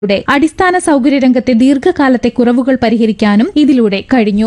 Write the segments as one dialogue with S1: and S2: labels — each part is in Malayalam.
S1: യുടെ അടിസ്ഥാന സൗകര്യ രംഗത്തെ ദീർഘകാലത്തെ കുറവുകൾ പരിഹരിക്കാനും ഇതിലൂടെ കഴിഞ്ഞു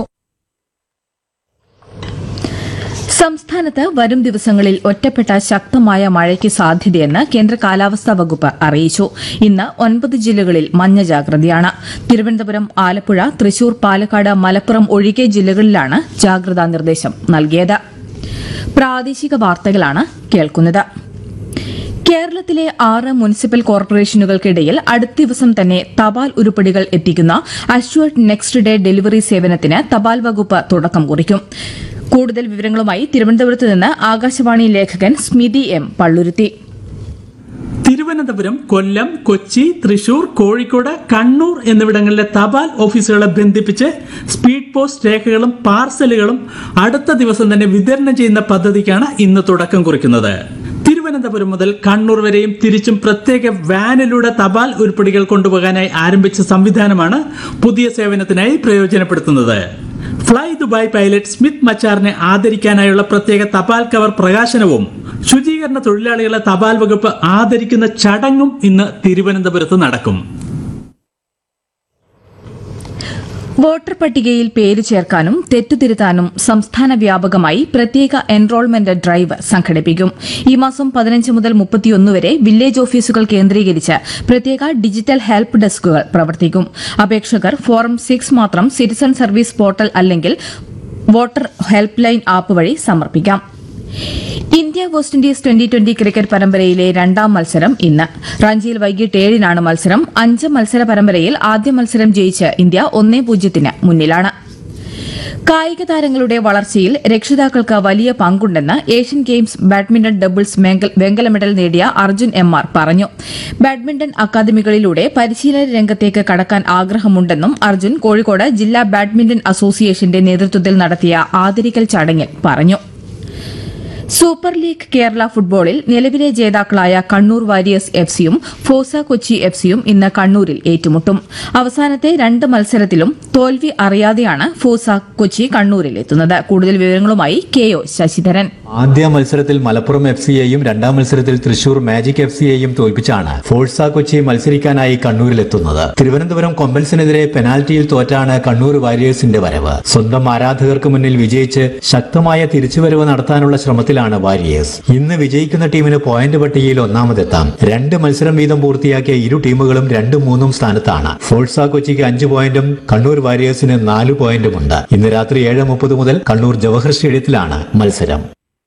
S1: സംസ്ഥാനത്ത് വരും ദിവസങ്ങളിൽ ഒറ്റപ്പെട്ട ശക്തമായ മഴയ്ക്ക് സാധ്യതയെന്ന് കേന്ദ്ര കാലാവസ്ഥാ വകുപ്പ് അറിയിച്ചു ഇന്ന് ഒൻപത് ജില്ലകളിൽ മഞ്ഞ ജാഗ്രതയാണ് തിരുവനന്തപുരം ആലപ്പുഴ തൃശൂർ പാലക്കാട് മലപ്പുറം ഒഴികെ ജില്ലകളിലാണ് ജാഗ്രതാ നിർദ്ദേശം നൽകിയത് പ്രാദേശിക വാർത്തകളാണ് കേൾക്കുന്നത് കേരളത്തിലെ ആറ് മുനിസിപ്പൽ കോർപ്പറേഷനുകൾക്കിടയിൽ അടുത്ത ദിവസം തന്നെ തപാൽ ഉരുപ്പടികൾ എത്തിക്കുന്ന അഷ്വർഡ് നെക്സ്റ്റ് ഡേ ഡെലിവറി സേവനത്തിന് തപാൽ വകുപ്പ് തുടക്കം കുറിക്കും കൂടുതൽ വിവരങ്ങളുമായി തിരുവനന്തപുരത്ത് നിന്ന് ആകാശവാണി ലേഖകൻ സ്മിതി എം പള്ളുരുത്തി
S2: തിരുവനന്തപുരം കൊല്ലം കൊച്ചി തൃശൂർ കോഴിക്കോട് കണ്ണൂർ എന്നിവിടങ്ങളിലെ തപാൽ ഓഫീസുകളെ ബന്ധിപ്പിച്ച് സ്പീഡ് പോസ്റ്റ് രേഖകളും പാർസലുകളും അടുത്ത ദിവസം തന്നെ വിതരണം ചെയ്യുന്ന പദ്ധതിക്കാണ് ഇന്ന് തുടക്കം കുറിക്കുന്നത് തിരുവനന്തപുരം മുതൽ കണ്ണൂർ വരെയും തിരിച്ചും പ്രത്യേക വാനിലൂടെ തപാൽ ഉരുപ്പടികൾ കൊണ്ടുപോകാനായി ആരംഭിച്ച സംവിധാനമാണ് പുതിയ സേവനത്തിനായി പ്രയോജനപ്പെടുത്തുന്നത് ഫ്ലൈ ദുബായ് പൈലറ്റ് സ്മിത്ത് മച്ചാറിനെ ആദരിക്കാനായുള്ള പ്രത്യേക തപാൽ കവർ പ്രകാശനവും ശുചീകരണ തൊഴിലാളികളെ തപാൽ വകുപ്പ് ആദരിക്കുന്ന ചടങ്ങും ഇന്ന് തിരുവനന്തപുരത്ത് നടക്കും
S1: വോട്ടർ പട്ടികയിൽ പേര് ചേർക്കാനും തെറ്റുതിരുത്താനും സംസ്ഥാന വ്യാപകമായി പ്രത്യേക എൻറോൾമെന്റ് ഡ്രൈവ് സംഘടിപ്പിക്കും ഈ മാസം പതിനഞ്ച് മുതൽ മുപ്പത്തിയൊന്ന് വരെ വില്ലേജ് ഓഫീസുകൾ കേന്ദ്രീകരിച്ച് പ്രത്യേക ഡിജിറ്റൽ ഹെൽപ്പ് ഡെസ്കുകൾ പ്രവർത്തിക്കും അപേക്ഷകർ ഫോറം സിക്സ് മാത്രം സിറ്റിസൺ സർവീസ് പോർട്ടൽ അല്ലെങ്കിൽ വോട്ടർ ഹെൽപ്പ് ലൈൻ ആപ്പ് വഴി സമർപ്പിക്കാം India West Indies twenty twenty cricket പരമ്പരയിലെ രണ്ടാം മത്സരം ഇന്ന് റാഞ്ചിയിൽ വൈകിട്ട് ഏഴിനാണ് മത്സരം അഞ്ച് മത്സര പരമ്പരയിൽ ആദ്യ മത്സരം ജയിച്ച് ഇന്ത്യ ഒന്നേ പൂജ്യത്തിന് മുന്നിലാണ് കായിക താരങ്ങളുടെ വളർച്ചയിൽ രക്ഷിതാക്കൾക്ക് വലിയ പങ്കുണ്ടെന്ന് ഏഷ്യൻ ഗെയിംസ് ബാഡ്മിന്റൺ ഡബിൾസ് മെങ്കൽ- വെങ്കല മെഡൽ നേടിയ അർജുൻ എം ആർ പറഞ്ഞു ബാഡ്മിന്റൺ അക്കാദമികളിലൂടെ പരിശീലന രംഗത്തേക്ക് കടക്കാൻ ആഗ്രഹമുണ്ടെന്നും അർജുൻ കോഴിക്കോട് ജില്ലാ ബാഡ്മിന്റൺ അസോസിയേഷന്റെ നേതൃത്വത്തിൽ നടത്തിയ ആദരിക്കൽ ചടങ്ങിൽ പറഞ്ഞു സൂപ്പർ ലീഗ് കേരള ഫുട്ബോളിൽ നിലവിലെ ജേതാക്കളായ കണ്ണൂർ വാരിയേഴ്സ് എഫ് സിയും ഫോസ കൊച്ചി എഫ് സിയും ഇന്ന് കണ്ണൂരിൽ ഏറ്റുമുട്ടും അവസാനത്തെ രണ്ട് മത്സരത്തിലും തോൽവി അറിയാതെയാണ് ഫോസ കൊച്ചി കണ്ണൂരിൽ എത്തുന്നത് കൂടുതൽ വിവരങ്ങളുമായി കെ ഒ ശശിധരൻ
S3: ആദ്യ മത്സരത്തിൽ മലപ്പുറം എഫ് സിയെയും രണ്ടാം മത്സരത്തിൽ തൃശൂർ മാജിക് എഫ് സിയെയും തോൽപ്പിച്ചാണ് ഫോഴ്സ കൊച്ചി മത്സരിക്കാനായി കണ്ണൂരിലെത്തുന്നത് തിരുവനന്തപുരം കൊമ്പൻസിനെതിരെ പെനാൽറ്റിയിൽ തോറ്റാണ് കണ്ണൂർ വാരിയേഴ്സിന്റെ വരവ് സ്വന്തം ആരാധകർക്ക് മുന്നിൽ വിജയിച്ച് ശക്തമായ തിരിച്ചുവരവ് നടത്താനുള്ള ശ്രമത്തിലാണ് വാരിയേഴ്സ് ഇന്ന് വിജയിക്കുന്ന ടീമിന് പോയിന്റ് പട്ടികയിൽ ഒന്നാമതെത്താം രണ്ട് മത്സരം വീതം പൂർത്തിയാക്കിയ ഇരു ടീമുകളും രണ്ടും മൂന്നും സ്ഥാനത്താണ് ഫോഴ്സ കൊച്ചിക്ക് അഞ്ച് പോയിന്റും കണ്ണൂർ വാരിയേഴ്സിന് നാല് പോയിന്റുമുണ്ട് ഇന്ന് രാത്രി ഏഴ് മുപ്പത് മുതൽ കണ്ണൂർ ജവഹർ സ്റ്റേഡിയത്തിലാണ് മത്സരം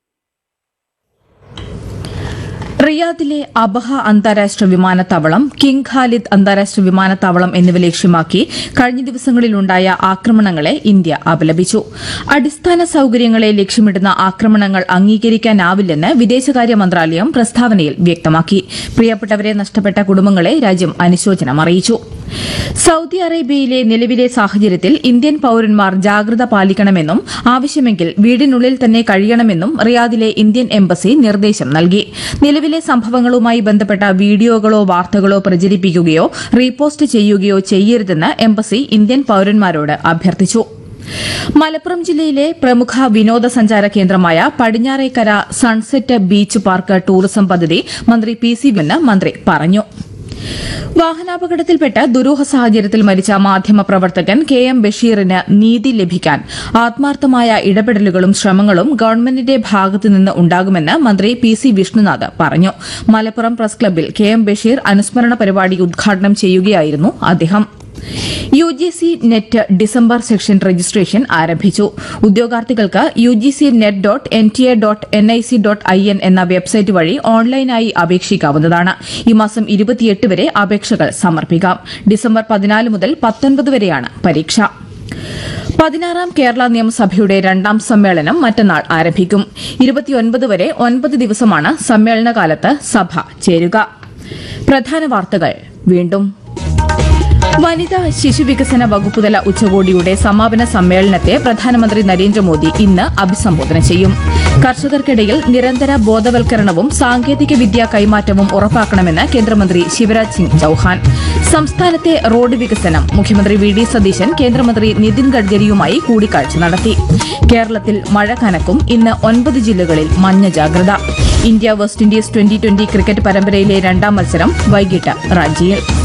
S1: റിയാദിലെ അബഹ അന്താരാഷ്ട്ര വിമാനത്താവളം കിങ് ഖാലിദ് അന്താരാഷ്ട്ര വിമാനത്താവളം എന്നിവ ലക്ഷ്യമാക്കി കഴിഞ്ഞ ദിവസങ്ങളിലുണ്ടായ ആക്രമണങ്ങളെ ഇന്ത്യ അപലപിച്ചു അടിസ്ഥാന സൌകര്യങ്ങളെ ലക്ഷ്യമിടുന്ന ആക്രമണങ്ങൾ അംഗീകരിക്കാനാവില്ലെന്ന് വിദേശകാര്യ മന്ത്രാലയം പ്രസ്താവനയിൽ വ്യക്തമാക്കി പ്രിയപ്പെട്ടവരെ നഷ്ടപ്പെട്ട കുടുംബങ്ങളെ രാജ്യം അനുശോചനം അറിയിച്ചു സൌദി അറേബ്യയിലെ നിലവിലെ സാഹചര്യത്തിൽ ഇന്ത്യൻ പൌരന്മാർ ജാഗ്രത പാലിക്കണമെന്നും ആവശ്യമെങ്കിൽ വീടിനുള്ളിൽ തന്നെ കഴിയണമെന്നും റിയാദിലെ ഇന്ത്യൻ എംബസി നിർദ്ദേശം നൽകി നിലവിലെ സംഭവങ്ങളുമായി ബന്ധപ്പെട്ട വീഡിയോകളോ വാർത്തകളോ പ്രചരിപ്പിക്കുകയോ റീപോസ്റ്റ് ചെയ്യുകയോ ചെയ്യരുതെന്ന് എംബസി ഇന്ത്യൻ പൌരന്മാരോട് അഭ്യർത്ഥിച്ചു മലപ്പുറം ജില്ലയിലെ പ്രമുഖ വിനോദസഞ്ചാര കേന്ദ്രമായ Padinjarekkara sunset beach park tourism പദ്ധതി മന്ത്രി പി സി എന്ന് മന്ത്രി പറഞ്ഞു വാഹനാപകടത്തിൽപ്പെട്ട് ദുരൂഹ സാഹചര്യത്തിൽ മരിച്ച മാധ്യമപ്രവർത്തകൻ കെ എം ബഷീറിന് നീതി ലഭിക്കാൻ ആത്മാർത്ഥമായ ഇടപെടലുകളും ശ്രമങ്ങളും ഗവൺമെന്റിന്റെ ഭാഗത്തുനിന്ന് ഉണ്ടാകുമെന്ന് മന്ത്രി പി സി വിഷ്ണുനാഥ് പറഞ്ഞു മലപ്പുറം പ്രസ് ക്ലബ്ബിൽ കെ എം ബഷീർ അനുസ്മരണ പരിപാടി ഉദ്ഘാടനം ചെയ്യുകയായിരുന്നു അദ്ദേഹം U G C net December section registration ആരംഭിച്ചു ഉദ്യോഗാർത്ഥികൾക്ക് U G C net dot N T A dot N I C dot I N എന്ന വെബ്സൈറ്റ് വഴി ഓൺലൈനായി അപേക്ഷിക്കാവുന്നതാണ് ഈ മാസം ഇരുപത്തിയെട്ട് വരെ അപേക്ഷകൾ സമർപ്പിക്കാം ഡിസംബർ പതിനാല് മുതൽ പത്തൊൻപത് വരെയാണ് പരീക്ഷ പതിനാറാം കേരള നിയമസഭയുടെ രണ്ടാം സമ്മേളനം മറ്റന്നാൾ ആരംഭിക്കും ഇരുപത്തിയൊൻപത് വരെ ഒൻപത് ദിവസമാണ് സമ്മേളനകാലത്ത് സഭ ചേരുക പ്രധാന വാർത്തകൾ വീണ്ടും വനിതാ ശിശുവികസന വകുപ്പുതല ഉച്ചകോടിയുടെ സമാപന സമ്മേളനത്തെ പ്രധാനമന്ത്രി നരേന്ദ്രമോദി ഇന്ന് അഭിസംബോധന ചെയ്യും കർഷകർക്കിടയിൽ നിരന്തര ബോധവൽക്കരണവും സാങ്കേതിക വിദ്യാ കൈമാറ്റവും ഉറപ്പാക്കണമെന്ന് കേന്ദ്രമന്ത്രി ശിവരാജ് സിംഗ് ചൌഹാൻ സംസ്ഥാനത്തെ റോഡ് വികസനം മുഖ്യമന്ത്രി വി ഡി സതീശൻ കേന്ദ്രമന്ത്രി നിതിൻ ഗഡ്കരിയുമായി കൂടിക്കാഴ്ച നടത്തി കേരളത്തിൽ മഴ കനക്കും ഇന്ന് ഒൻപത് ജില്ലകളിൽ മഞ്ഞ ജാഗ്രത India West Indies twenty twenty cricket പരമ്പരയിലെ രണ്ടാം മത്സരം വൈകിട്ട് റാഞ്ചിയിൽ